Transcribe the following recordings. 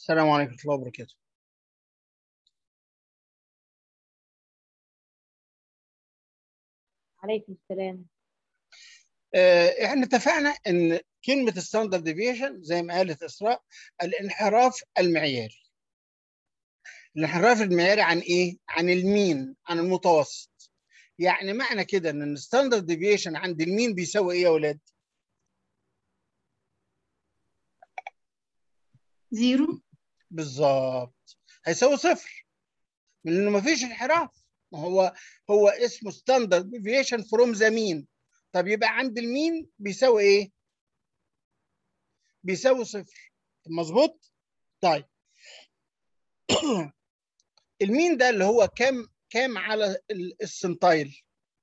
السلام عليكم ورحمه الله وبركاته عليكم السلام آه، احنا اتفقنا ان كلمه ستاندرد ديفيشن زي ما قالت اسراء الانحراف المعياري الانحراف المعياري عن ايه عن المين عن المتوسط يعني معنى كده ان الستاندرد ديفيشن عند المين بيساوي ايه يا اولاد زيرو بالظبط هيساوي صفر من انه ما فيش انحراف ما هو هو اسمه ستاندرد ديفيشن فروم ذا مين طب يبقى عند المين بيساوي ايه بيساوي صفر مظبوط طيب المين ده اللي هو كام كام على ال- السنتايل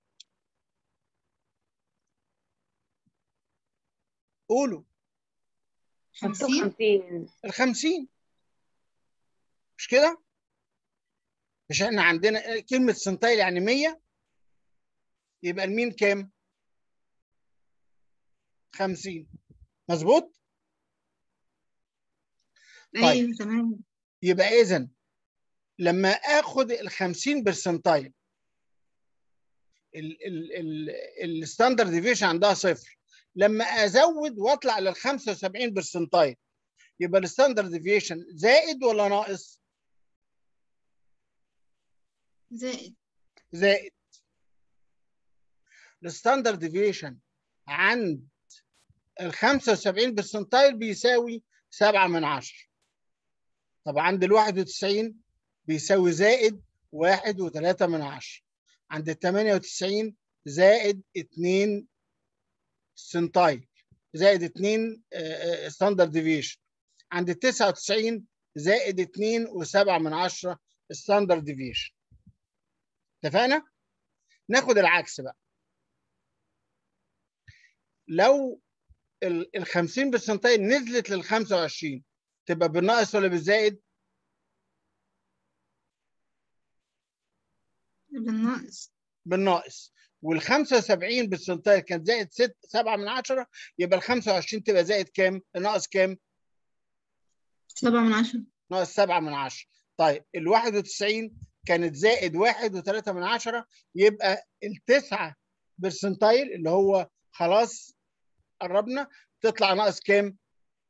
قولوا مكتوب خمسين 50 ال 50 مش كده؟ مش احنا عندنا كلمة سنتايل يعني 100 يبقى المين كام؟ 50 مظبوط؟ طيب. ايوه تمام يبقى إذا لما آخد ال 50 برسنتايل الستاندرد ديفيشن عندها صفر لما ازود واطلع لل 75 برسنتايل يبقى الستاندرد ديفيشن زائد ولا ناقص؟ زائد زائد الستاندرد ديفيشن عند ال 75 برسنتايل بيساوي 7 من 10 طب عند ال 91 بيساوي زائد 1 و3 من 10 عند ال 98 زائد 2 سنتايل زائد 2 ستاندرد ديفيشن عند ال 99 زائد 2 و7 من 10 ستاندرد ديفيشن اتفقنا؟ ناخد العكس بقى لو ال 50 برسنتايل نزلت لل 25 تبقى بالناقص ولا بالزائد؟ بالناقص بالناقص وال 75 برسنتايل كانت زائد 6 7 من 10 يبقى ال 25 تبقى زائد كام؟ ناقص كام؟ سبعة من عشرة ناقص 7 من 10 طيب ال 91 كانت زائد 1 و3 من 10 يبقى التسعة برسنتايل اللي هو خلاص قربنا تطلع ناقص كام؟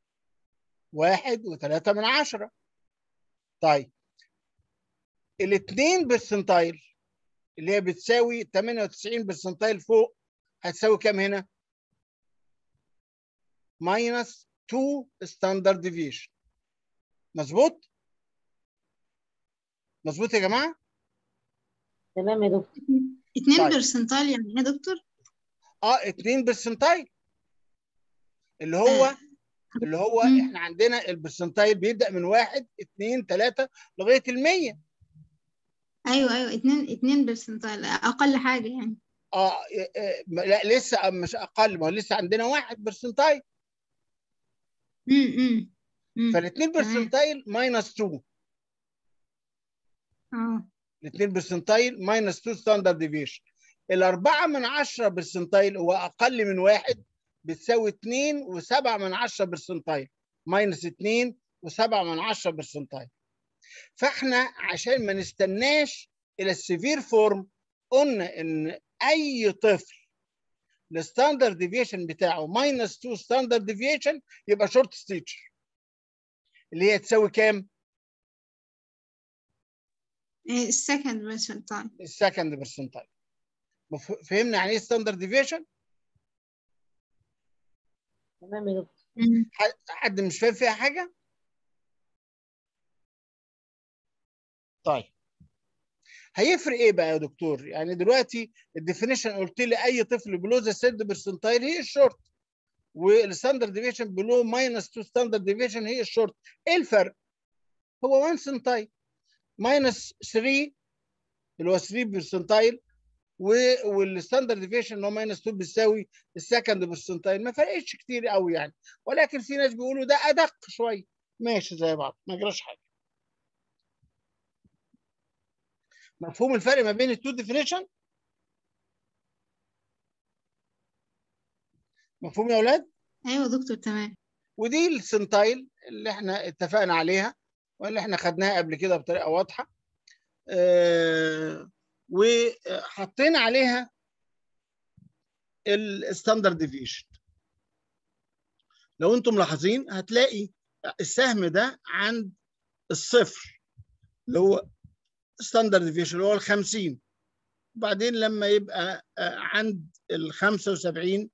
1 و3 من 10 طيب الاثنين برسنتايل اللي هي بتساوي 98 برسنتايل فوق هتساوي كام هنا؟ ماينس 2 ستاندرد ديفيشن مظبوط؟ مظبوط يا جماعه؟ تمام يا دكتور اتنين طيب. برسنتايل يعني ايه يا دكتور؟ اه 2 برسنتايل اللي هو آه. اللي هو مم. احنا عندنا البرسنتايل بيبدا من 1 2 3 لغايه ال 100 ايوه ايوه اتنين اتنين برسنتايل اقل حاجة يعني اه آه، آه، لا لسه مش اقل ما هو لسه عندنا 1 برسنتايل امم امم فالاثنين تمام. برسنتايل ماينس 2 اه الاثنين برسنتايل ماينس 2 ستاندرد ديفيشن الأربعة من عشرة برسنتايل هو أقل من واحد بتساوي 2 وسبعة من عشرة برسنتايل ماينس 2 وسبعة من عشرة برسنتايل فاحنا عشان ما نستناش إلى السيفير فورم قلنا إن أي طفل الستاندرد ديفيشن بتاعه ماينس 2 ستاندرد ديفيشن يبقى شورت ستيتشر اللي هي تساوي كام؟ إيه، السكند برسنتايل السكند برسنتايل مف- فهمنا يعني ايه ستاندرد ديفيشن؟ تمام يا دكتور مم. حد مش فاهم فيها حاجه؟ طيب هيفرق ايه بقى يا دكتور؟ يعني دلوقتي الديفينيشن قلت لي اي طفل بلو ذا سيد برسنتايل هي الشورت والستاندرد ديفيشن بلو ماينس 2 ستاندرد ديفيشن هي الشورت ايه الفرق؟ هو 1 سنتايل ماينس 3 اللي هو 3 برسنتايل والستاندرد ديفيشن اللي هو ماينس 2 بتساوي السكند برسنتايل ما فرقتش كتير قوي يعني ولكن في ناس بيقولوا ده ادق شويه ماشي زي بعض ما جراش حاجه مفهوم الفرق ما بين التو ديفينيشن مفهوم يا اولاد ايوه يا دكتور تمام ودي السنتايل اللي احنا اتفقنا عليها واللي احنا خدناها قبل كده بطريقه واضحه آه، وحطينا عليها الستاندرد ديفيشن لو انتم ملاحظين هتلاقي السهم ده عند الصفر اللي هو ستاندرد ديفيشن اللي هو ال 50 وبعدين لما يبقى آه، عند ال 75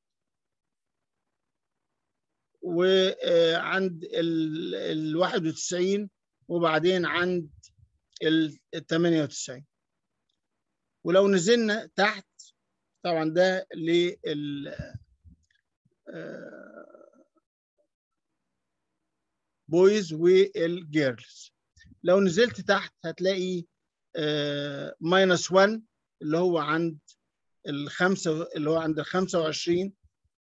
وعند ال 91 وبعدين عند ال 98 ولو نزلنا تحت طبعا ده لل بويز والجيرلز لو نزلت تحت هتلاقي ماينس 1 اللي هو عند الخمسة اللي هو عند ال 25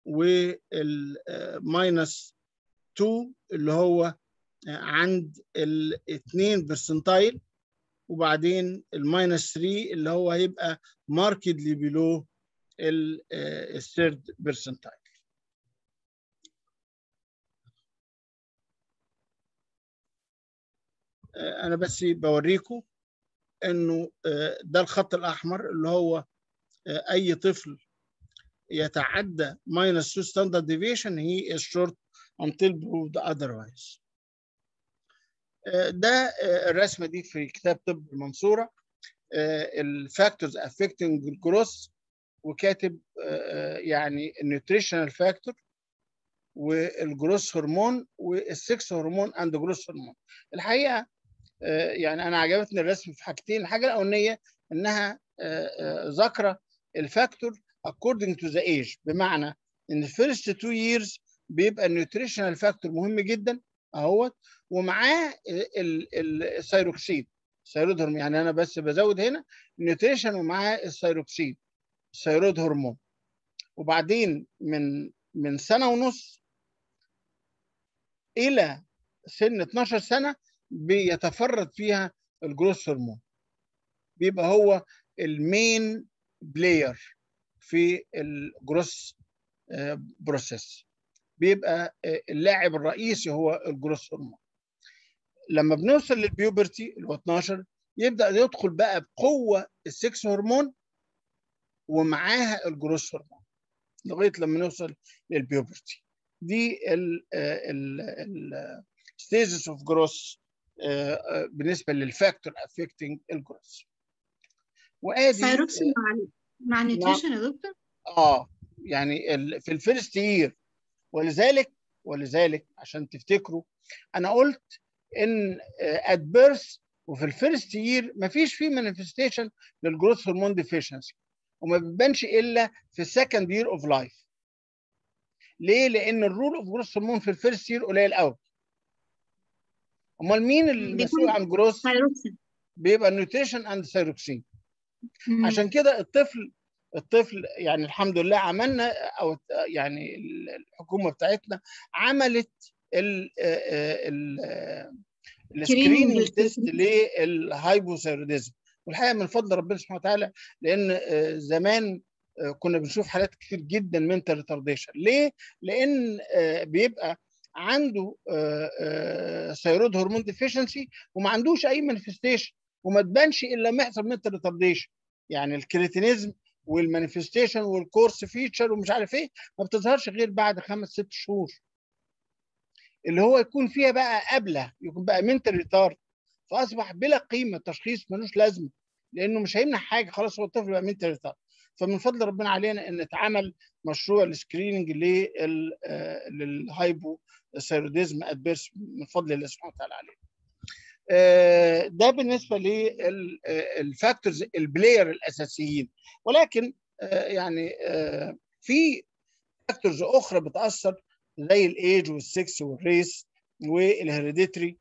والماينس 2 اللي هو عند الاثنين برسنتايل وبعدين الماينس 3 اللي هو هيبقى ماركدلي بيلو الثيرد برسنتايل انا بس بوريكم انه ده الخط الاحمر اللي هو اي طفل يتعدى minus 2 standard deviation he is short until proved otherwise. ده الرسمه دي في كتاب طب المنصوره الفاكتورز affecting الجروث وكاتب يعني النيوتريشنال فاكتور والجروث هرمون والسكس هرمون اند جروث هرمون الحقيقه يعني انا عجبتني الرسم في حاجتين الحاجه الاولانيه انها ذاكره الفاكتور according to the age بمعنى ان الفيرست تو years بيبقى النيوتريشنال فاكتور مهم جدا اهوت ومعاه الثيروكسين الثيرويد هرمون يعني انا بس بزود هنا النيوتريشن ومعاه الثيروكسين الثيرويد هرمون وبعدين من من سنه ونص الى سن 12 سنه بيتفرد فيها الجروث هرمون بيبقى هو المين بلاير في الجروث بروسيس بيبقى اللاعب الرئيسي هو الجروث هرمون لما بنوصل للبيوبرتي اللي هو 12 يبدا يدخل بقى بقوه السكس هرمون ومعاها الجروث هرمون لغايه لما نوصل للبيوبرتي دي ال ستيجز اوف جروث بالنسبه للفاكتور افكتنج الجروث وادي ثايروكسين مع مع نيوتريشن يا دكتور اه يعني ال- في الفيرست يير ولذلك ولذلك عشان تفتكروا انا قلت ان ات بيرث وفي الفيرست يير مفيش فيه مانيفستيشن للجروث هرمون ديفيشنسي وما بيبانش الا في السكند يير اوف لايف ليه؟ لان الرول اوف جروث هرمون في الفيرست يير قليل قوي امال مين المسؤول عن جروث ثايروكسين بيبقى النيوتريشن اند ثيروكسين مم. عشان كده الطفل الطفل يعني الحمد لله عملنا او يعني الحكومه بتاعتنا عملت ال ال السكريننج تيست للهايبوثايروديزم والحقيقه من فضل ربنا سبحانه وتعالى لان زمان كنا بنشوف حالات كتير جدا منتال ريتارديشن ليه؟ لان بيبقى عنده ثيرويد هرمون ديفيشنسي وما عندوش اي مانيفستيشن وما تبانش الا لما يحصل منتال ريتارديشن يعني الكريتينيزم والمانيفستيشن والكورس فيتشر ومش عارف ايه ما بتظهرش غير بعد خمس ست شهور اللي هو يكون فيها بقى قبله يكون بقى منتال ريتارد فاصبح بلا قيمه تشخيص ملوش لازمه لانه مش هيمنع حاجه خلاص هو الطفل بقى منتال ريتارد فمن فضل ربنا علينا ان اتعمل مشروع السكريننج للهايبو ثيروديزم ادبيرس من فضل الله سبحانه وتعالى علينا. ده بالنسبه للفاكتورز البلاير الاساسيين ولكن يعني في فاكتورز اخرى بتاثر زي الايج والسكس والريس والهيريديتري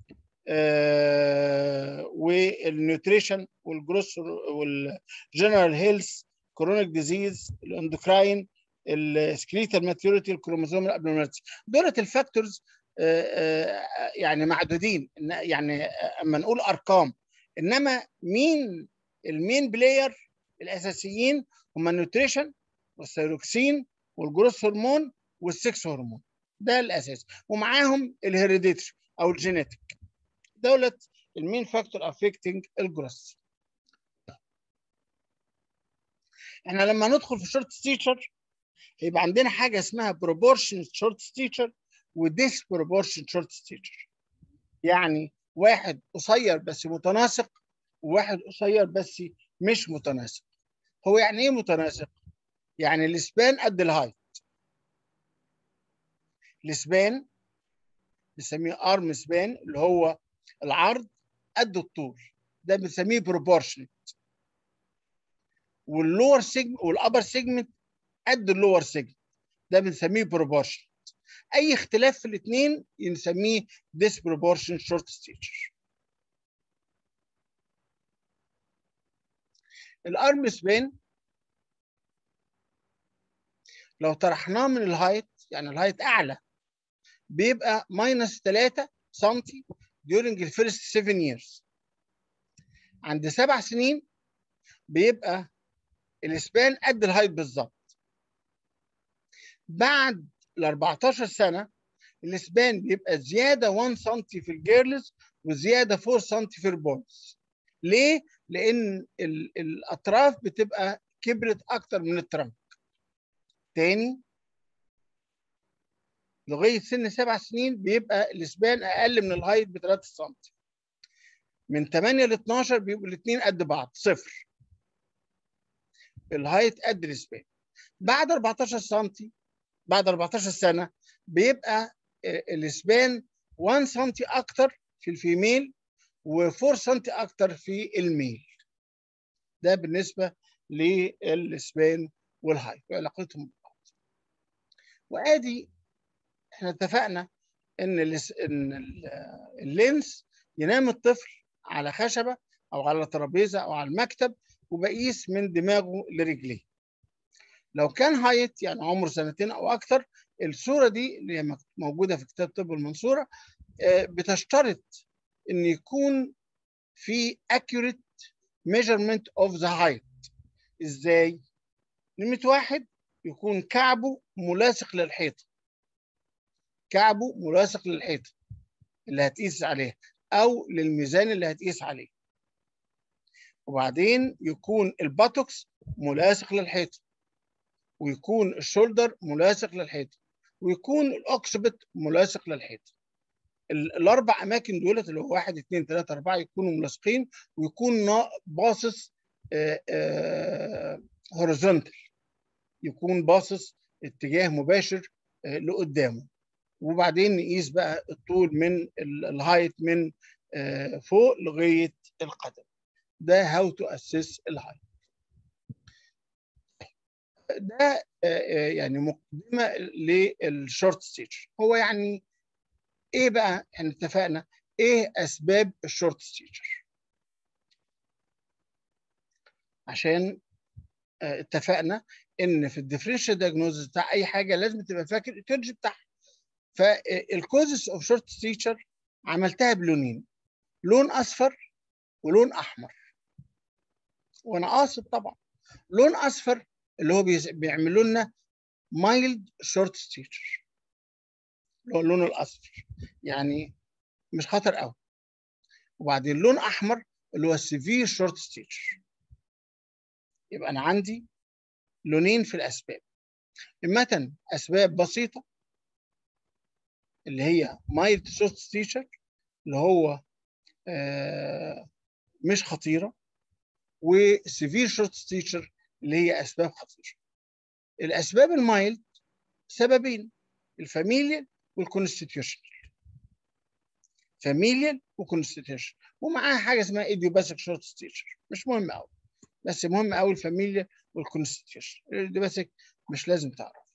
والنيوتريشن والجروس والجنرال هيلث كرونيك ديزيز الاندوكراين السكريتال ماتيوريتي الكروموزوم الابنورماليتي دولت الفاكتورز يعني معدودين يعني اما نقول ارقام انما مين المين بلاير الاساسيين هم النيوتريشن والثيروكسين والجروث هرمون والسكس هرمون ده الاساس ومعاهم الهيريديتري او الجينيتك دولت المين فاكتور افكتنج الجروس احنا لما ندخل في شورت ستيتشر هيبقى عندنا حاجه اسمها بروبورشن شورت ستيتشر وديس بروبورشن شورت ستيتشر يعني واحد قصير بس متناسق وواحد قصير بس مش متناسق هو يعني ايه متناسق يعني السبان قد الهايت السبان بنسميه ارم سبان اللي هو العرض قد الطول ده بنسميه بروبورشن واللور سيجمنت والابر سيجمنت قد اللور سيجمنت ده بنسميه بروبورشن اي اختلاف في الاثنين نسميه disproportion short stitcher الارم سبان لو طرحناه من الهايت يعني الهايت اعلى بيبقى ماينس 3 سم during the first 7 years عند سبع سنين بيبقى الاسبان قد الهايت بالظبط بعد ال 14 سنه الاسبان بيبقى زياده 1 سم في الجيرلز وزياده 4 سم في البويز ليه؟ لان ال- الاطراف بتبقى كبرت اكتر من الترنك تاني لغايه سن سبع سنين بيبقى الاسبان اقل من الهايت ب 3 سم من 8 ل 12 بيبقوا الاثنين قد بعض صفر الهايت قد الاسبان بعد 14 سم بعد 14 سنه بيبقى الاسبان 1 سم اكتر في الفيميل و4 سم اكتر في الميل ده بالنسبه للاسبان والهايت وعلاقتهم ببعض وادي احنا اتفقنا ان الاس- ان ال- اللينس ينام الطفل على خشبه او على ترابيزه او على المكتب وبقيس من دماغه لرجليه لو كان هايت يعني عمره سنتين او اكثر الصوره دي اللي هي مك- موجوده في كتاب طب المنصوره آه، بتشترط ان يكون في accurate measurement of the height ازاي؟ نمرة واحد يكون كعبه ملاصق للحيطة كعبه ملاصق للحيطة اللي هتقيس عليها أو للميزان اللي هتقيس عليه وبعدين يكون الباتوكس ملاصق للحيطة ويكون الشولدر ملاصق للحيطة ويكون الأوكسبت ملاصق للحيطة ال- الأربع أماكن دولت اللي هو واحد اثنين ثلاثة أربعة يكونوا ملاصقين ويكون نا- باصص هوريزونتال يكون باصص اتجاه مباشر آه، لقدامه وبعدين نقيس بقى الطول من ال- الهايت من آه، فوق لغايه القدم ده هاو تو اسيس الهايت ده آه، آه، يعني مقدمه للشورت ستيتش هو يعني ايه بقى احنا اتفقنا ايه اسباب الشورت ستيتشر عشان آه، اتفقنا ان في الديفرنشال دايجنوزس بتاع اي حاجه لازم تبقى فاكر الترج بتاعها فالكوزس اوف شورت ستيتشر عملتها بلونين لون اصفر ولون احمر وانا قاصد طبعا لون اصفر اللي هو بيز- بيعملوا لنا مايلد شورت ستيتشر اللي هو اللون الاصفر يعني مش خطر قوي وبعدين لون احمر اللي هو السيفير شورت ستيتشر يبقى انا عندي لونين في الاسباب اما اسباب بسيطه اللي هي مايلد شورت ستيتشر اللي هو آه مش خطيره وسيفير شورت ستيتشر اللي هي اسباب خطيره الاسباب المايلد سببين الفاميليال والكونستيتيوشنال فاميليال وكونستيتيوشن ومعاها حاجه اسمها ايديوباثيك شورت ستيتشر مش مهم قوي بس مهم قوي الفاميليا والكونستيتيوشن الايديوباثيك مش لازم تعرف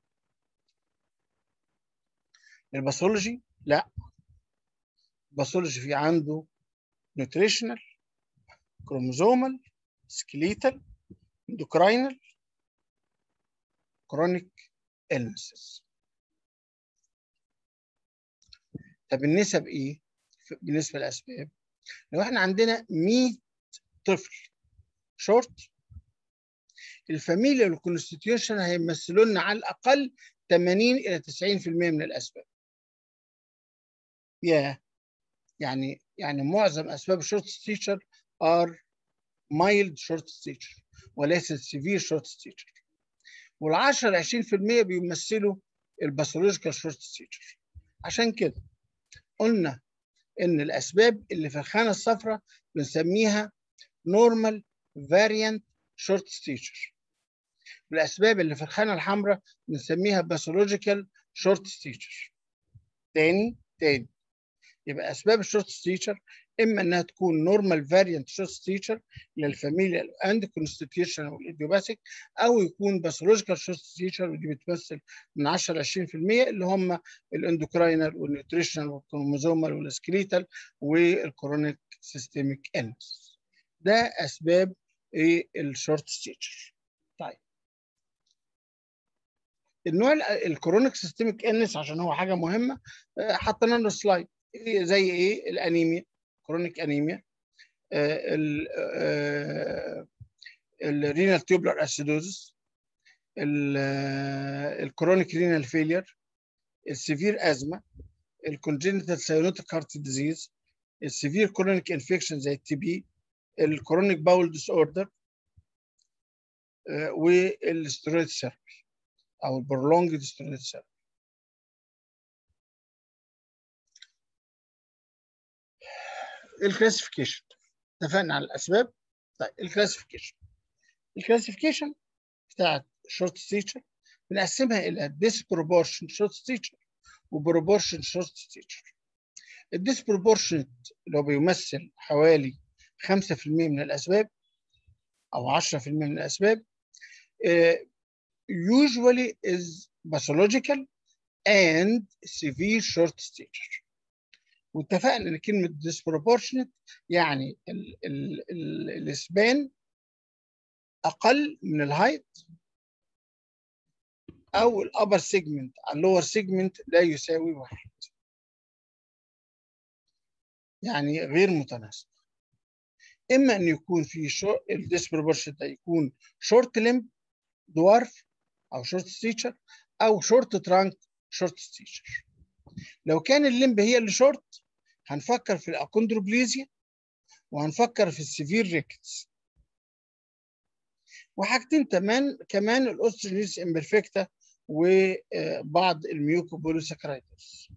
الباثولوجي لا الباثولوجي في عنده نيوتريشنال كروموزومال سكليتال اندوكراينال كرونيك illnesses طب النسب ايه بالنسبه للاسباب لو احنا عندنا 100 طفل شورت الفاميليا والكونستيتيوشن هيمثلوا لنا على الاقل 80 الى 90% من الاسباب يا يعني يعني معظم اسباب الشورت ستيتشر ار مايلد شورت ستيتشر وليست سيفير شورت ستيتشر وال 10 20% بيمثلوا الباثولوجيكال شورت ستيتشر عشان كده قلنا ان الاسباب اللي في الخانه الصفراء بنسميها نورمال فاريانت شورت ستيتشر والاسباب اللي في الخانه الحمراء بنسميها باثولوجيكال شورت ستيتشر تاني تاني يبقى اسباب الشورت ستيتشر اما انها تكون نورمال فاريانت شورت ستيتشر للفاميليا اند كونستيتيوشن والايديوباثيك او يكون باثولوجيكال شورت ستيتشر ودي بتمثل من 10 ل 20% اللي هم الاندوكراينال والنيوتريشنال والكروموزومال والسكريتال والكرونيك سيستميك انس ده اسباب ايه الشورت ستيتشر طيب النوع الكرونيك سيستميك انس عشان هو حاجه مهمه حطينا له سلايد زي ايه الانيميا كرونيك انيميا الرينال تيوبلر اسيدوزس الكرونيك رينال فيلير السيفير ازمه الكونجنتال سيانوتيك هارت ديزيز السيفير كرونيك انفكشن زي التي بي الكرونيك باول ديس اوردر والسترويد ثيرابي او البرولونج سترويد ثيرابي الكلاسيفيكيشن اتفقنا على الاسباب طيب الكلاسيفيكيشن الكلاسيفيكيشن بتاعت شورت ستيتشر بنقسمها الى disproportion شورت ستيتشر وبروبورشن شورت ستيتشر الديسبروبورشنت اللي هو بيمثل حوالي 5% من الاسباب او 10% من الاسباب uh, usually is pathological and severe short stature واتفقنا ان كلمه disproportionate يعني ال ال ال الاسبان اقل من الهايت او الابر سيجمنت اللور سيجمنت لا يساوي واحد يعني غير متناسق اما ان يكون في شو الديسبروبورشن ده يكون شورت لمب دوارف او شورت ستيتشر او شورت ترانك شورت ستيتشر لو كان اللمب هي اللي شورت هنفكر في الاكوندروبليزيا وهنفكر في السيفير ريكتس وحاجتين كمان كمان الاوستروجينيس امبرفكتا وبعض الميوكوبوليساكرايدز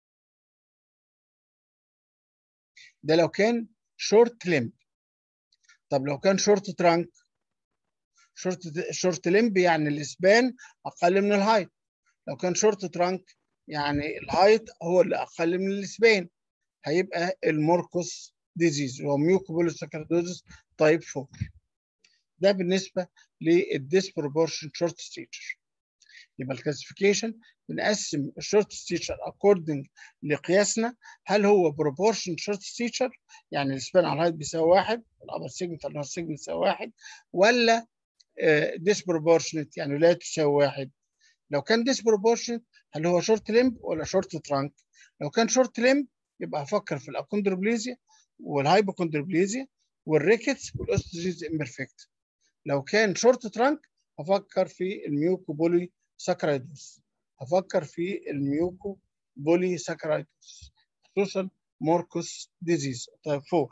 ده لو كان شورت لمب طب لو كان شورت ترانك شورت شورت لمب يعني الاسبان اقل من الهايت لو كان شورت ترانك يعني الهايت هو اللي اقل من الاسبان هيبقى الموركوس ديزيز اللي هو ميوكوبوليساكرايدوزس تايب 4 ده بالنسبه للديسبروبورشن شورت ستيتشر يبقى الكلاسيفيكيشن بنقسم الشورت ستيتشر اكوردنج لقياسنا هل هو بروبورشن شورت ستيتشر يعني السبان على الهايت بيساوي واحد الابر سيجمنت على الهايت سيجمنت بيساوي واحد ولا ديسبروبورشنت يعني لا تساوي واحد لو كان ديسبروبورشنت هل هو شورت لمب ولا شورت ترانك لو كان شورت لمب يبقى هفكر في الاكوندروبليزيا والهايبوكوندروبليزيا والريكتس والاوستروجينز امبرفكت لو كان شورت ترانك هفكر في الميوكوبولي ساكرايدوس هفكر في الميوكو بولي ساكرايدوس خصوصا موركوس ديزيز طيب 4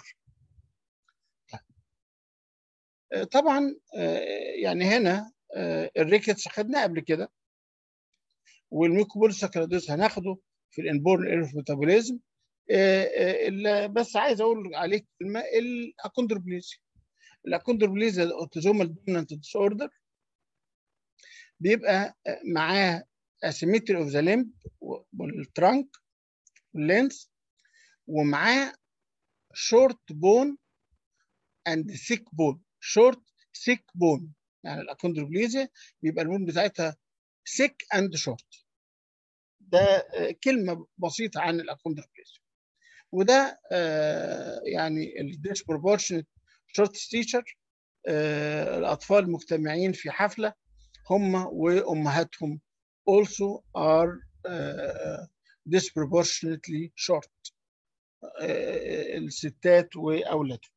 طبعا يعني هنا الريكتس خدناه قبل كده والميوكوبولي ساكرايدوس هناخده في الانبورن ايرف ميتابوليزم بس عايز اقول عليك كلمه الاكوندروبليزيا الاكوندروبليزيا الاوتوزومال دومينانت ديس اوردر بيبقى معاه asymmetry of the limb والترانك واللينس ومعاه short bone and thick bone short thick bone يعني الاكوندروبليزيا بيبقى البون بتاعتها thick and short ده كلمه بسيطه عن الاكوندروبليزيا وده يعني الديسبروبورشنت شورت ستيتشر الاطفال مجتمعين في حفله هم وامهاتهم also are uh, disproportionately short uh, الستات واولادهم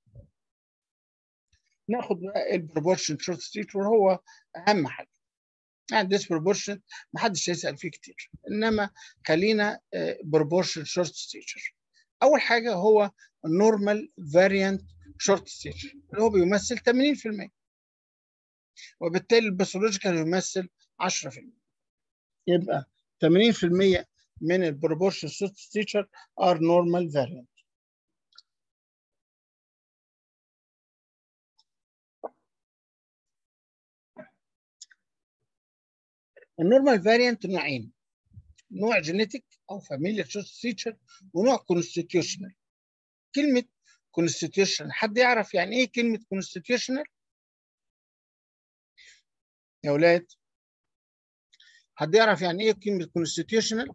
ناخد بقى البروبورشن شورت ستيتشر وهو اهم حاجه يعني disproportionate ما حدش هيسال فيه كتير انما خلينا بروبورشن شورت ستيتشر اول حاجه هو النورمال فاريانت شورت ستيتشر اللي هو بيمثل 80% وبالتالي الباثولوجيكال يمثل 10% يبقى 80% من البروبورشن شورت ستيتشر ار نورمال فاريانت النورمال فاريانت نوعين نوع جينيتيك او فاميليا شورت ستيتشر ونوع كونستيتيوشنال كلمه كونستيتيوشنال حد يعرف يعني ايه كلمه كونستيتيوشنال يا اولاد حد يعرف يعني ايه كلمه كونستيتيوشنال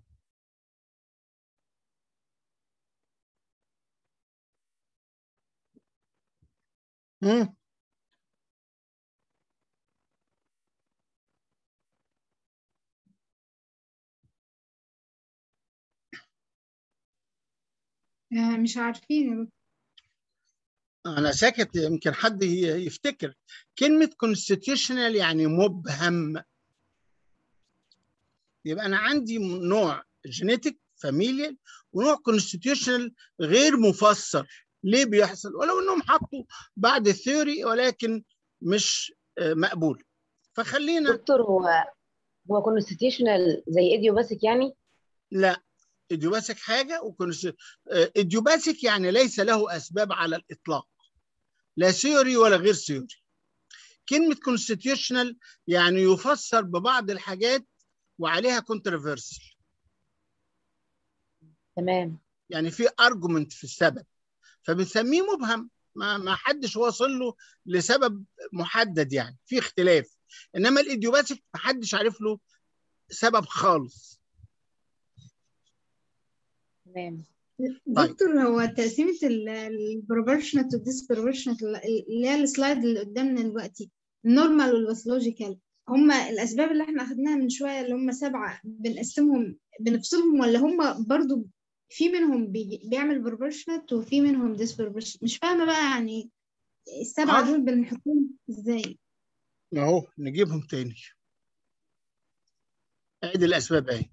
امم آه، مش عارفين يا دكتور انا ساكت يمكن حد ي- يفتكر كلمه كونستيتيوشنال يعني مبهم يبقى انا عندي نوع جينيتيك فاميليال ونوع كونستيتيوشنال غير مفسر ليه بيحصل ولو انهم حطوا بعد الثيوري ولكن مش آه، مقبول فخلينا دكتور هو هو كونستيتيوشنال زي ايديوباثيك يعني لا اديوباثيك حاجه وكونست اديوباثيك يعني ليس له اسباب على الاطلاق لا ثيوري ولا غير ثيوري كلمه كونستيتيوشنال يعني يفسر ببعض الحاجات وعليها كونتروفيرسل تمام يعني في ارجومنت في السبب فبنسميه مبهم ما ما حدش واصل له لسبب محدد يعني في اختلاف انما الايديوباثيك ما حدش عارف له سبب خالص تمام دكتور هو تقسيمة البروبورشنت والديسبروبورشنت اللي هي السلايد اللي قدامنا دلوقتي النورمال والباثولوجيكال هما الأسباب اللي احنا أخدناها من شوية اللي هما سبعة بنقسمهم بنفصلهم ولا هما برضو في منهم بيجي- بيعمل بروبورشنت وفي منهم ديسبروبورشنت مش فاهمة بقى يعني السبعة آه. دول بنحطهم ازاي اهو نجيبهم تاني ادي الاسباب اهي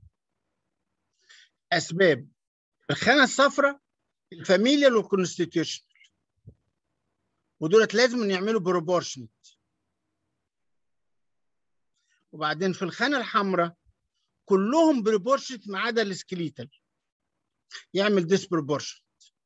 اسباب الخانه الصفراء الفاميليال والكونستيتيوشن ودولت لازم يعملوا بروبورشنت وبعدين في الخانه الحمراء كلهم بروبورشنت ما عدا السكليتال يعمل ديسبروبورشن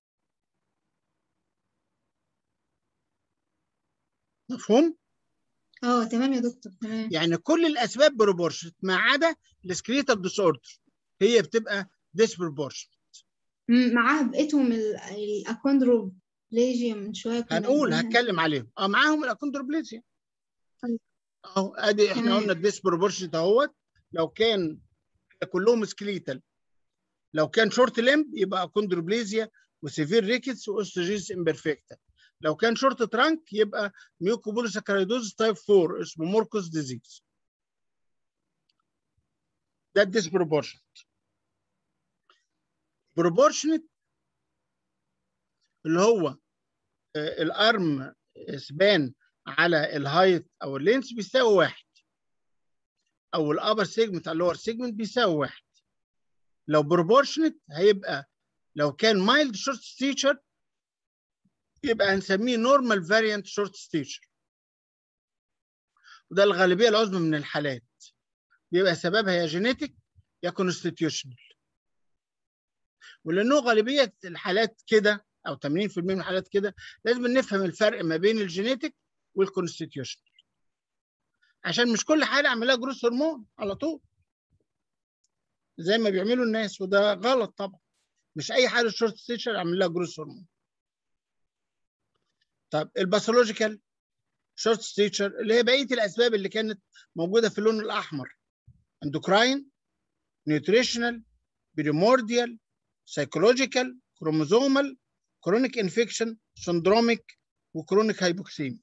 مفهوم؟ اه تمام يا دكتور تمام يعني كل الاسباب بروبورشنت ما عدا السكليتال ديس اوردر هي بتبقى ديسبروبورشن مم، معاها بقيتهم الاكوندروبليجيا من شوية كنا هنقول قايلينها. هتكلم عليهم اه معاهم الاكوندروبليزيا طيب. اهو ادي احنا تمام. قلنا الديسبروبورشنت اهوت لو كان كلهم سكليتال لو كان شورت لمب يبقى اكوندروبليزيا وسيفير ريكتس واوستوجيز امبرفكتا لو كان شورت ترانك يبقى ميوكوبوليساكرايدوز تايب 4 اسمه موركوس ديزيز ده الديسبروبورشنت بروبورشنت اللي هو آه، الارم سبان على الهايت او اللينس بيساوي واحد او الابر سيجمنت على اللور سيجمنت بيساوي واحد لو بروبورشنت هيبقى لو كان مايلد شورت ستيتشر يبقى هنسميه نورمال فاريانت شورت ستيتشر وده الغالبيه العظمى من الحالات بيبقى سببها يا جينيتك يا كونستيتيوشنال ولانه غالبيه الحالات كده او 80% من الحالات كده لازم نفهم الفرق ما بين الجينيتك والكونستيتيوشنال عشان مش كل حاله اعمل لها جروس هرمون على طول زي ما بيعملوا الناس وده غلط طبعا مش اي حاله شورت ستيتشر اعمل لها جروس هرمون طب الباثولوجيكال شورت ستيتشر اللي هي بقيه الاسباب اللي كانت موجوده في اللون الاحمر اندوكراين نيوتريشنال بريمورديال سايكولوجيكال كروموزومال كرونيك انفكشن سندروميك وكرونيك هايبوكسيميا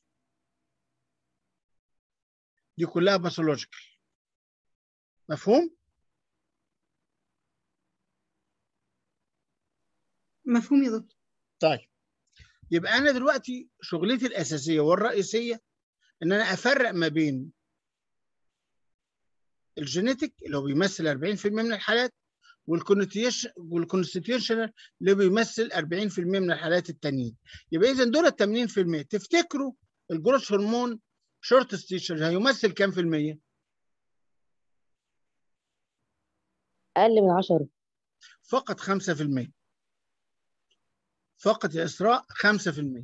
دي كلها باثولوجيكال مفهوم مفهوم يا دكتور طيب يبقى انا دلوقتي شغلتي الاساسيه والرئيسيه ان انا افرق ما بين الجينيتك اللي هو بيمثل 40% من الحالات والكونستيتيوشنال اللي بيمثل 40% من الحالات التانيين يبقى اذا دول ال 80% تفتكروا الجروث هرمون شورت ستيتشر هيمثل كام في المية؟ اقل من 10 فقط 5% فقط يا اسراء 5%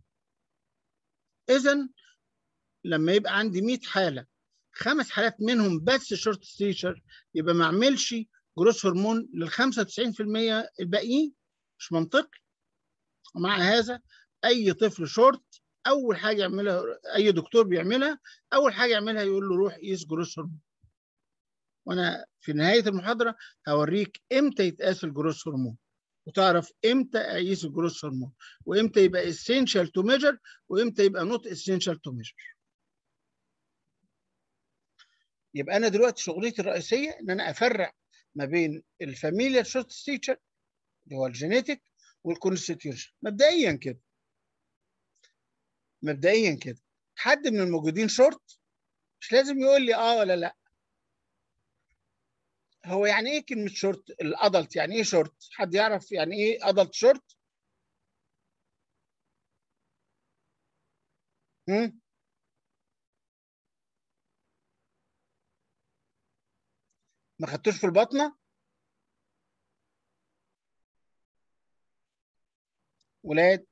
اذا لما يبقى عندي 100 حاله خمس حالات منهم بس شورت ستيتشر يبقى ما اعملش جروث هرمون لل 95% الباقيين مش منطقي ومع هذا اي طفل شورت اول حاجه يعملها اي دكتور بيعملها اول حاجه يعملها يقول له روح قيس جروث هرمون وانا في نهايه المحاضره هوريك امتى يتقاس الجروث هرمون وتعرف امتى اقيس الجروث هرمون وامتى يبقى essential to measure وامتى يبقى not essential to measure يبقى انا دلوقتي شغلتي الرئيسيه ان انا افرق ما بين الفاميليال شورت ستيتشر اللي هو الجينيتك والكونستيتيوشن مبدئيا كده مبدئيا كده حد من الموجودين شورت مش لازم يقول لي اه ولا لا هو يعني ايه كلمه شورت الادلت يعني ايه شورت حد يعرف يعني ايه ادلت شورت هم ما خدتوش في البطنه ولاد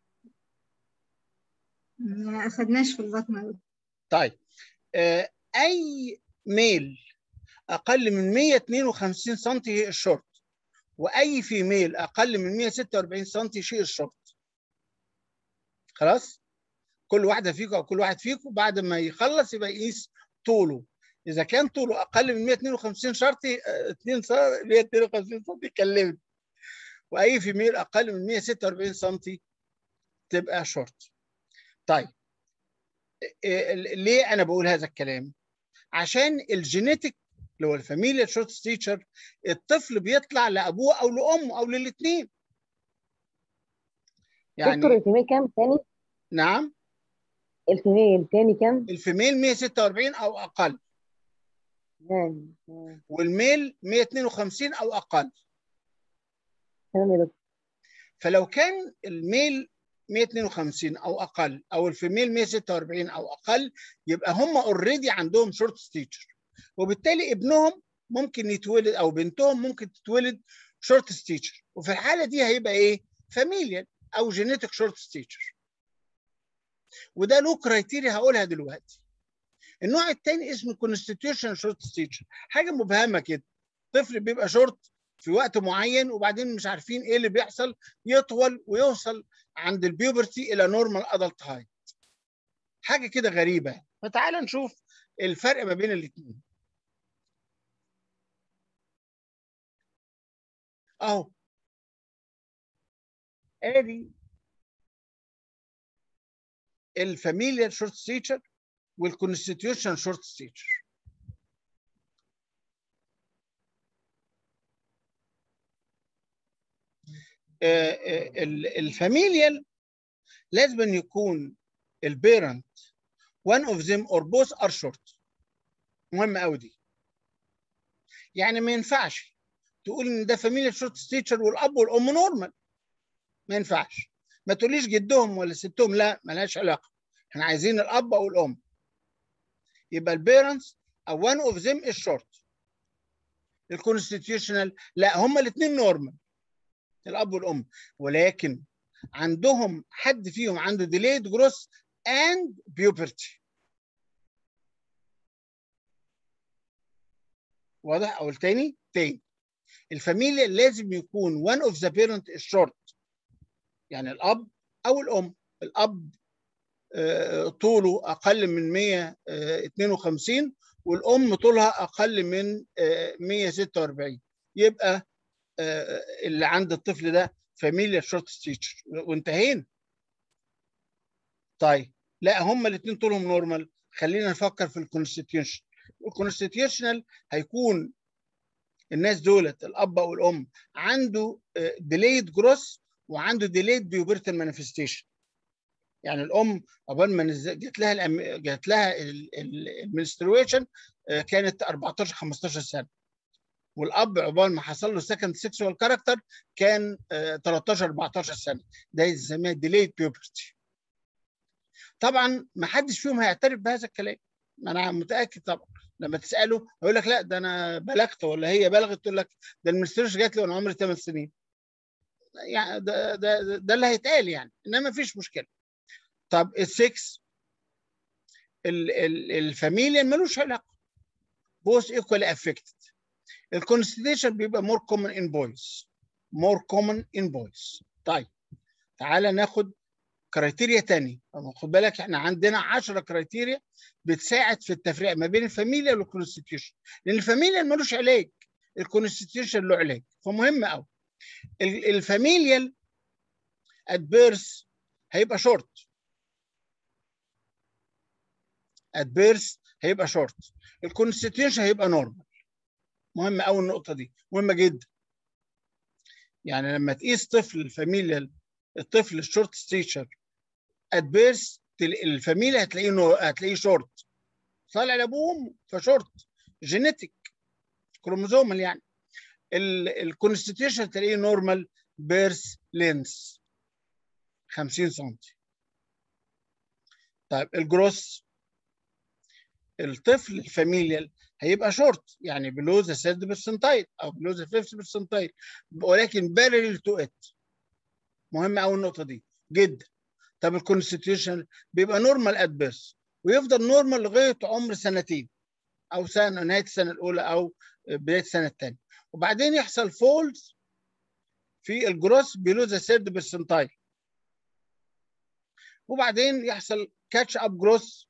ما أخدناش في البطن أوي. طيب آه اي ميل اقل من 152 سم هي الشورت واي فيميل اقل من 146 سم شيء الشورت خلاص كل واحده فيكم او كل واحد فيكم بعد ما يخلص يبقى يقيس طوله اذا كان طوله اقل من 152 شرطي 2 152 سم يكلمني واي فيميل اقل من 146 سم تبقى شورت طيب ليه انا بقول هذا الكلام عشان الجينيتك اللي هو الفاميليا شورت ستيتشر الطفل بيطلع لابوه او لامه او للاثنين يعني دكتور الفيميل كام تاني؟ نعم الفيميل تاني كام؟ الفيميل 146 او اقل تمام والميل 152 او اقل تمام يا دكتور فلو كان الميل 152 او اقل او الفيميل 146 او اقل يبقى هم اوريدي عندهم شورت ستيتشر وبالتالي ابنهم ممكن يتولد او بنتهم ممكن تتولد شورت ستيتشر وفي الحاله دي هيبقى ايه فاميليال او جينيتك شورت ستيتشر وده له كرايتيريا هقولها دلوقتي النوع الثاني اسمه كونستيتيوشن شورت ستيتشر حاجه مبهمه كده طفل بيبقى شورت في وقت معين وبعدين مش عارفين ايه اللي بيحصل يطول ويوصل عند البيوبرتي الى نورمال ادلت هايت حاجه كده غريبه فتعال نشوف الفرق ما بين الاثنين اهو ادي الفاميليال شورت ستيتشر والكونستيتيوشن شورت ستيتشر الفاميليال لازم أن يكون البيرنت one of them or both are short مهم قوي دي يعني ما ينفعش تقول ان ده فاميليال شورت ستيتشر والاب والام نورمال ما ينفعش ما تقوليش جدهم ولا ستهم لا ملهاش علاقه احنا عايزين الاب او الام يبقى البيرنتس او one of them is short الكونستيتيوشنال لا هما الاثنين نورمال الاب والام ولكن عندهم حد فيهم عنده delayed growth and puberty واضح او التاني تاني الفاميليا لازم يكون one of the parent is short يعني الاب او الام الاب طوله اقل من 152 والام طولها اقل من 146 يبقى اللي عند الطفل ده فاميليا شورت ستيتشر وانتهينا طيب لا هما الاثنين طولهم نورمال خلينا نفكر في الكونستيتيوشن الكونستيتيوشنال هيكون الناس دولت الاب او الام عنده ديليد جروس وعنده ديليد بيوبرتال مانيفستيشن يعني الام قبل ما جات لها الأم... جات لها المنسترويشن كانت 14 15 سنه والاب عقبال ما حصل له سكند سيكشوال كاركتر كان آه 13 14 سنه ده يسميها ديليد بيوبرتي طبعا ما حدش فيهم هيعترف بهذا الكلام ما انا متاكد طبعا لما تساله يقول لك لا ده انا بلغت ولا هي بلغت تقول لك ده المنسترش جات لي وانا عمري 8 سنين يعني ده ده ده اللي هيتقال يعني انما ما فيش مشكله طب السكس الفاميليا ملوش علاقه both equally affected الكونستيتيشن بيبقى more common in boys more common in boys طيب تعالى ناخد كرايتيريا تاني خد بالك احنا عندنا 10 كرايتيريا بتساعد في التفريق ما بين الفاميليا والكونستيتيوشن لان الفاميليا ملوش علاج الكونستيتيوشن له علاج فمهم قوي الفاميليال at birth هيبقى شورت at birth هيبقى شورت الكونستيتيوشن هيبقى نورمال مهم قوي النقطه دي مهمه جدا يعني لما تقيس طفل الفاميليال الطفل الشورت ستيشر at birth الفاميليا هتلاقيه نو... هتلاقيه شورت طالع لابوه وامه فشورت جينيتك كروموزومال يعني الكونستيتيوشن تلاقيه نورمال بيرث لينس 50 سم طيب الجروس الطفل الفاميليال هيبقى شورت يعني بلو ذا سيرد برسنتايل او بلو ذا فيفث برسنتايل ولكن بارل تو ات مهم قوي النقطه دي جدا طب الكونستيتيوشن بيبقى نورمال ات بيرث ويفضل نورمال لغايه عمر سنتين او سنه نهايه السنه الاولى او بدايه السنه الثانيه وبعدين يحصل فولز في الجروس بيلو ذا سيرد برسنتايل وبعدين يحصل كاتش اب جروس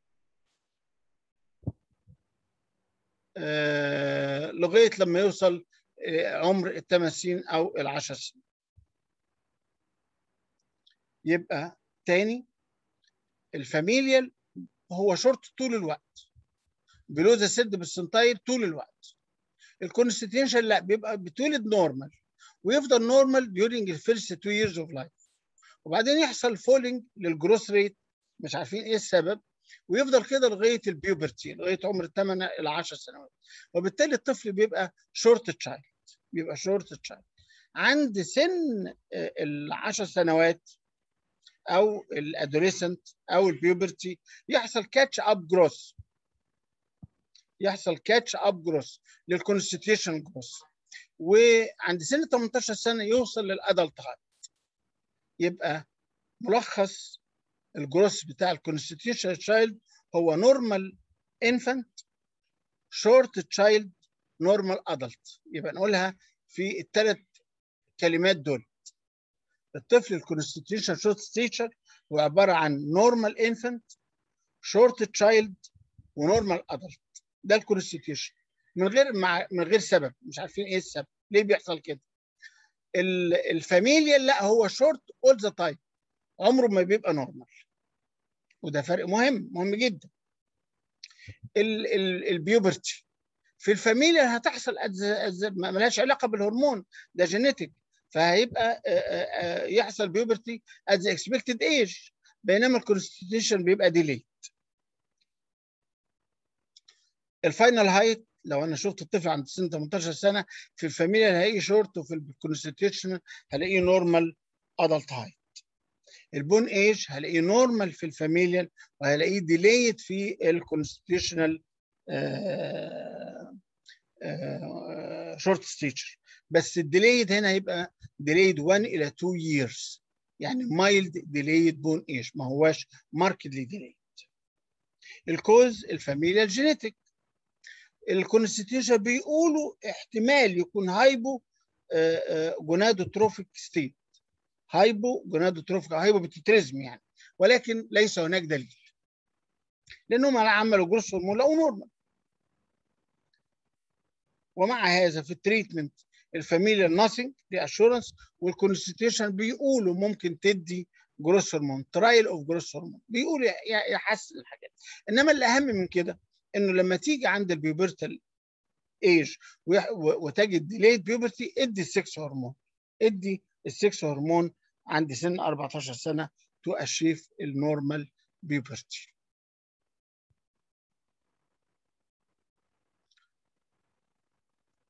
آه لغايه لما يوصل آه عمر الثمان سنين او العشر سنين يبقى تاني الفاميليال هو شورت طول الوقت بلو ذا سيرد برسنتايل طول الوقت الكونستيتيوشن لا بيبقى بتولد نورمال ويفضل نورمال during the first two years of life وبعدين يحصل فولينج للجروس ريت مش عارفين ايه السبب ويفضل كده لغايه البيوبرتي لغايه عمر الثمان الى 10 سنوات وبالتالي الطفل بيبقى شورت تشايلد بيبقى شورت تشايلد عند سن ال 10 سنوات او الادوليسنت او البيوبرتي يحصل كاتش اب جروس يحصل كاتش اب جروس للكونستيتيوشن جروس وعند سن 18 سنه يوصل للادلت هايت يبقى ملخص الجروس بتاع الكونستيتيوشن تشايلد هو نورمال انفانت شورت تشايلد نورمال ادلت يبقى نقولها في الثلاث كلمات دول الطفل الكونستيتيوشن شورت ستيتشر هو عباره عن نورمال انفانت شورت تشايلد ونورمال ادلت ده الكونستيتيوشن من غير مع من غير سبب مش عارفين ايه السبب ليه بيحصل كده الفاميليا لا هو شورت اول ذا تايم عمره ما بيبقى نورمال وده فرق مهم مهم جدا البيوبرتي في الفاميليا هتحصل ملهاش علاقه بالهرمون ده جينيتك فهيبقى يحصل بيوبرتي at the expected age بينما الكونستيتيوشن بيبقى ديليد الفاينل هايت لو انا شفت الطفل عند سن 18 سنه في الفاميليا هلاقيه شورت وفي الكونستيتيوشن هلاقيه نورمال ادلت هايت البون ايج هلاقيه نورمال في الفاميليال وهلاقيه ديليد في الكونستيتيوشنال شورت ستيتشر بس الديليد هنا هيبقى ديليد 1 الى 2 years يعني مايلد ديليد بون ايج ما هواش ماركتلي ديليد الكوز الفاميليال جينيتك الكونستيتيوشن بيقولوا احتمال يكون هايبو جونادوتروفيك ستيت هايبو جونادوتروفيك هايبو بتترزم يعني ولكن ليس هناك دليل لانهم عملوا جروس هرمون لقوا نورمال ومع هذا في التريتمنت الفاميليال ناثينج دي اشورنس والكونستيتيوشن بيقولوا ممكن تدي جروس هرمون ترايل اوف جروس هرمون بيقولوا يحسن الحاجات انما الاهم من كده انه لما تيجي عند البيوبرتال ايج وتجد ديليد بيوبرتي ادي السكس هرمون ادي السكس هرمون عند سن 14 سنه تو اشيف النورمال بيوبرتي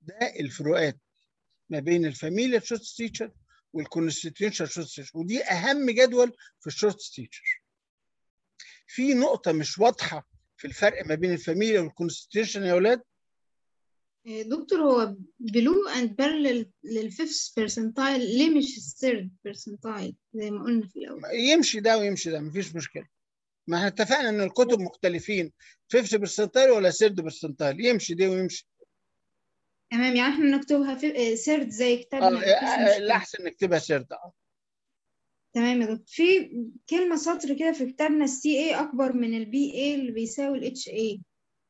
ده الفروقات ما بين الفاميليا شورت ستيتشر والكونستيتيوشن شورت ستيتشر ودي اهم جدول في الشورت ستيتشر في نقطه مش واضحه في الفرق ما بين الفاميليا والكونستيتيوشن يا اولاد دكتور هو بلو اند بارلل للفيفث بيرسنتايل ليه مش الثيرد بيرسنتايل زي ما قلنا في الاول يمشي ده ويمشي ده مفيش مشكله ما احنا اتفقنا ان الكتب مختلفين فيفث برسنتايل ولا سيرد برسنتايل يمشي ده ويمشي تمام يعني احنا نكتبها في سيرد زي اه كتابنا مفيش مشكلة. الاحسن نكتبها سيرد اه تمام يا دكتور في كلمة سطر كده في كتابنا السي اي أكبر من البي اي اللي بيساوي الاتش اي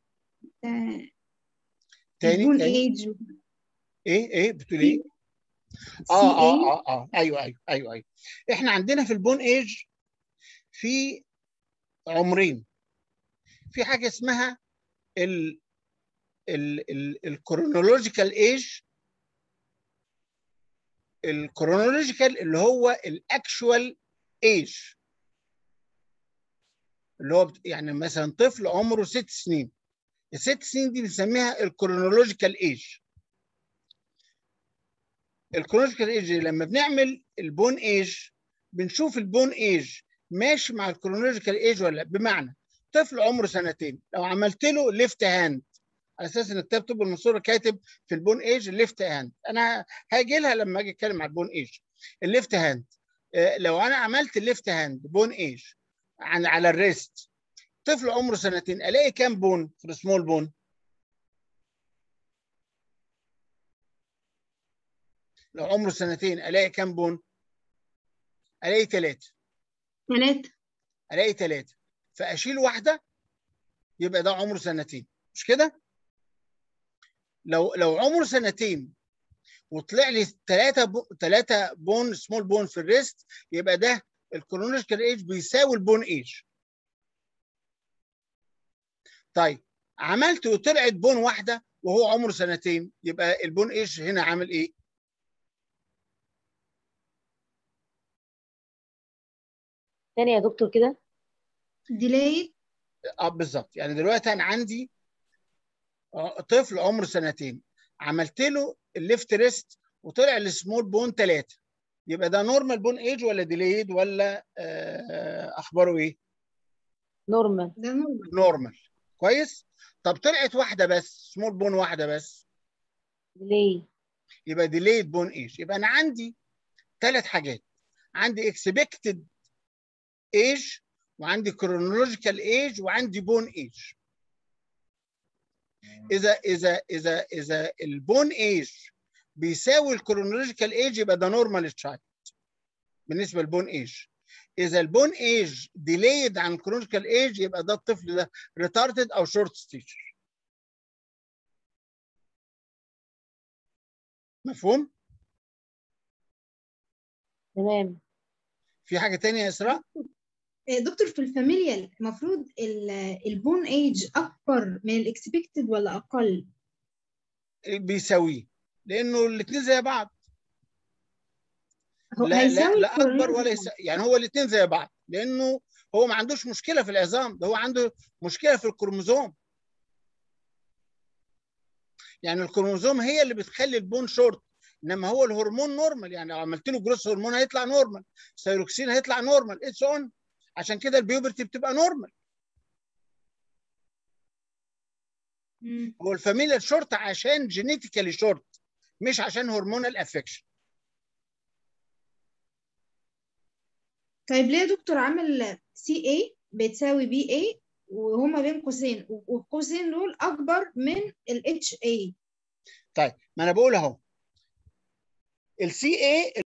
تاني البون تاني ايج ايه ايه بتقول ايه؟ سي اه اه اي اه اه ايوه ايوه ايوه ايوه احنا عندنا في البون ايج في عمرين في حاجه اسمها ال ال ال الكرونولوجيكال ايج الكرونولوجيكال اللي هو الاكشوال ايج اللي هو بت- يعني مثلا طفل عمره ست سنين الست سنين دي بنسميها الكرونولوجيكال ايج الكرونولوجيكال ايج لما بنعمل البون ايج بنشوف البون ايج ماشي مع الكرونولوجيكال ايج ولا لا بمعنى طفل عمره سنتين لو عملت له ليفت هاند على اساس ان كتاب طب المنصوره كاتب في البون ايج الليفت هاند انا هاجي لها لما اجي اتكلم على البون ايج الليفت هاند آه، لو انا عملت الليفت هاند بون ايج عن على الريست طفل عمره سنتين الاقي كام بون في السمول بون لو عمره سنتين الاقي كام بون الاقي ثلاثه ثلاثة الاقي ثلاثه فاشيل واحده يبقى ده عمره سنتين مش كده لو لو عمره سنتين وطلع لي ثلاثه بو... ثلاثه بون سمول بون في الريست يبقى ده الكرونولوجيكال ايج بيساوي البون ايج طيب عملت وطلعت بون واحده وهو عمره سنتين يبقى البون ايج هنا عامل ايه تاني يا دكتور كده ديلاي اه بالظبط يعني دلوقتي انا عندي آه، طفل عمره سنتين عملت له الليفت ريست وطلع السمول بون ثلاثه يبقى ده نورمال بون ايج ولا ديليد ولا آه، اخباره ايه؟ نورمال ده نورمال نورمال كويس؟ طب طلعت واحده بس سمول بون واحده بس ديلي يبقى ديليد بون ايج يبقى انا عندي ثلاث حاجات عندي اكسبكتد ايج وعندي كرونولوجيكال ايج وعندي بون ايج اذا اذا اذا اذا البون ايج بيساوي الكرونولوجيكال ايج يبقى ده نورمال تشايلد بالنسبه للبون ايج اذا البون ايج ديليد عن الكرونولوجيكال ايج يبقى ده الطفل ده ريتاردد او شورت ستيتشر مفهوم تمام في حاجه تانية يا اسراء آه، دكتور في الفاميليال المفروض ال- البون ايج أكبر من الاكسبكتد ولا أقل؟ بيساويه لانه الاثنين زي بعض هو لا لا هيساوي لا اكبر ولا الكرونولوجيكال. يسا... يعني هو الاثنين زي بعض لانه هو ما عندوش مشكله في العظام ده هو عنده مشكله في الكروموزوم يعني الكروموزوم هي اللي بتخلي البون شورت انما هو الهرمون نورمال يعني لو عملت له جروس هرمون هيطلع نورمال ثايروكسين هيطلع نورمال اتس اون عشان كده البيوبرتي بتبقى نورمال مم. هو الفاميليا شورت عشان جينيتيكالي شورت مش عشان هرمونال افكشن طيب ليه يا دكتور عامل سي اي بتساوي بي اي وهما بين قوسين والقوسين دول أكبر من الاتش اي طيب ما انا بقول اهو السي اي